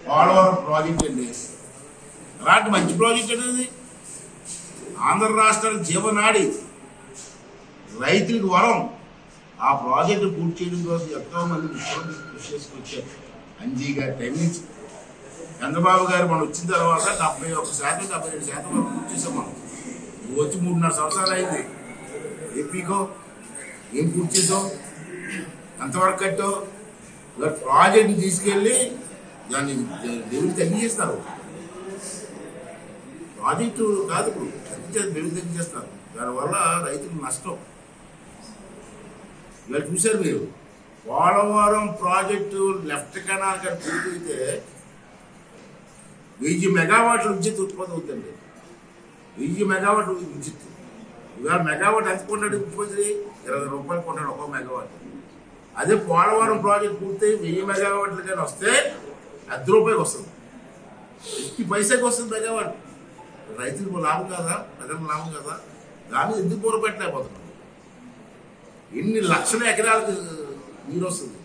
Polavaram project అండి అలాంటి మంచి ప్రాజెక్ట్ అండి ఇది ఆంధ్ర రాష్ట్రాల జీవనాడి రైతులకు వరం ఆ ప్రాజెక్టు పూర్తి చేయడం కోసం ఎంతో మంది ముఖ్యమంత్రి కృషి చేసుకొచ్చారు అంజీ గారి టైం నుంచి చంద్రబాబు గారు మనం వచ్చిన తర్వాత డెబ్బై ఒక్క శాతం డెబ్బై రెండు శాతం వరకు పూర్తి చేసాం మనం నువ్వు వచ్చి మూడున్నర సంవత్సరాలు అయింది ఏం పీకో ఏం పూర్తి చేసావు ఎంతవరకు కట్టావు ఇలా ప్రాజెక్ట్ తీసుకెళ్ళి దాన్ని డెబిట్ తగ్గించేస్తారు ప్రాజెక్టు కాదు ఇప్పుడు తగ్గించేది డెబిట్ తగ్గించేస్తారు దానివల్ల రైతులకు నష్టం ఇలా చూశారు మీరు పోలవరం ప్రాజెక్టు లెఫ్ట్ కెనాల్ కానీ పూర్తయితే వెయ్యి మెగావాట్ల విద్యుత్ ఉత్పత్తి అవుతుంది వెయ్యి మెగావాట్ విద్యుత్ ఇవాళ మెగావాట్ ఎంత కొన్నాడు ముఖ్యమంత్రి ఇరవై రూపాయలు కొన్నాడు ఒక్కో మెగావాట్ అదే పోలవరం ప్రాజెక్ట్ పూర్తయి వెయ్యి మెగావాట్లు కానీ వస్తే అర్ధ రూపాయకి వస్తుంది ఫిఫ్టీ పైసకి వస్తుంది మెగావాట్ రైతులకు లాభం కదా ప్రజలకు లాభం కదా దాన్ని ఎందుకు కూర పెట్టలేకపోతున్నాం ఎన్ని లక్షల ఎకరాలకు నీరు వస్తుంది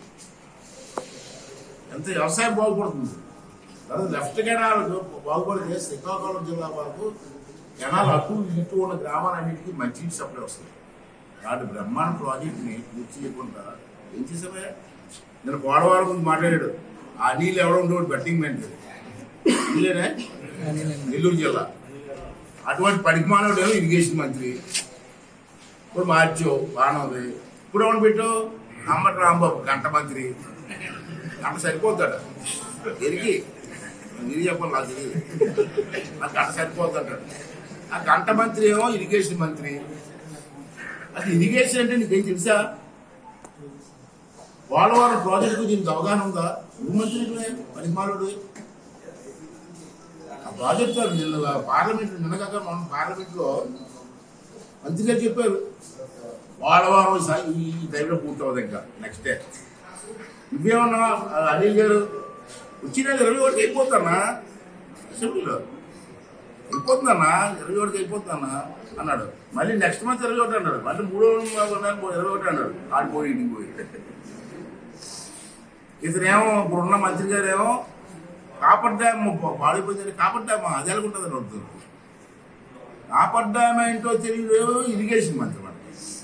ఎంత వ్యవసాయం బాగుపడుతుంది తర్వాత లెఫ్ట్ కెనాల్ బాగుపడితే శ్రీకాకుళం జిల్లా వరకు కెనాల్ అటు ఇటు ఉన్న గ్రామాలన్నింటికి మంచి సప్లై వస్తుంది కాబట్టి బ్రహ్మాండ ప్రాజెక్ట్ని పూర్తి చేయకుండా ఏం చేసామే నేను పోలవరం గురించి మాట్లాడాడు ఆ నీళ్ళు ఎవడో ఉండేవాడు బెట్టింగ్ మెంట్ నీళ్ళేనే నెల్లూరు జిల్లా అటువంటి పరిమాణంలో ఇరిగేషన్ మంత్రి ఇప్పుడు మార్చో బాగానే ఉంది ఇప్పుడు ఎవరు పెట్టు అమ్మటి రాంబాబు గంట మంత్రి గంట సరిపోతాడు ఎరిగి మీరు చెప్పాలి నాకు తెలియదు ఆ గంట సరిపోతాడు ఆ గంట మంత్రి ఏమో ఇరిగేషన్ మంత్రి అసలు ఇరిగేషన్ అంటే నీకేం తెలుసా పోలవరం ప్రాజెక్టు దీనికి అవగాహన ఉందా నువ్వు మంత్రి పరిమాణుడు ఆ ప్రాజెక్టు నిన్న పార్లమెంట్ నిన్నగాక మనం పార్లమెంట్ లో మంత్రి గారు చెప్పారు పోలవరం సా- ఈ ఈ టైంలో పూర్తవుతుంది ఇంకా నెక్స్ట్ డే ఇవేమన్నా ఆ అనిల్ గారు వచ్చిన ఇరవై ఒకటికి అయిపోతానా అసెంబ్లీలో అయిపోతుందన్నా ఇరవై ఒకటికి అయిపోతుందన్నా అన్నాడు మళ్ళీ నెక్స్ట్ మంత్ ఇరవై ఒకటి అన్నాడు మళ్ళీ మూడో నెల ఇరవై ఒకటి అన్నాడు ఆడిపోయి ఇంటికి పోయి ఇతనేమో ఇప్పుడున్న మంత్రి గారేమో కాపర్ డ్యామ్ పాడైపోయింది కాపర్ డ్యామ్ అది ఎలాగుంటుందని అడుగుతుంది కాపర్ డ్యామ్ ఏంటో తెలియదు ఇరిగేషన్ మంత్రి మనకి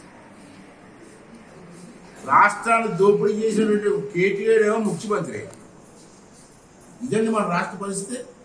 రాష్ట్రాన్ని దోపిడీ చేసినటువంటి కేటీఆర్ ఏమో ముఖ్యమంత్రి ఇదండి మన రాష్ట్ర పరిస్థితి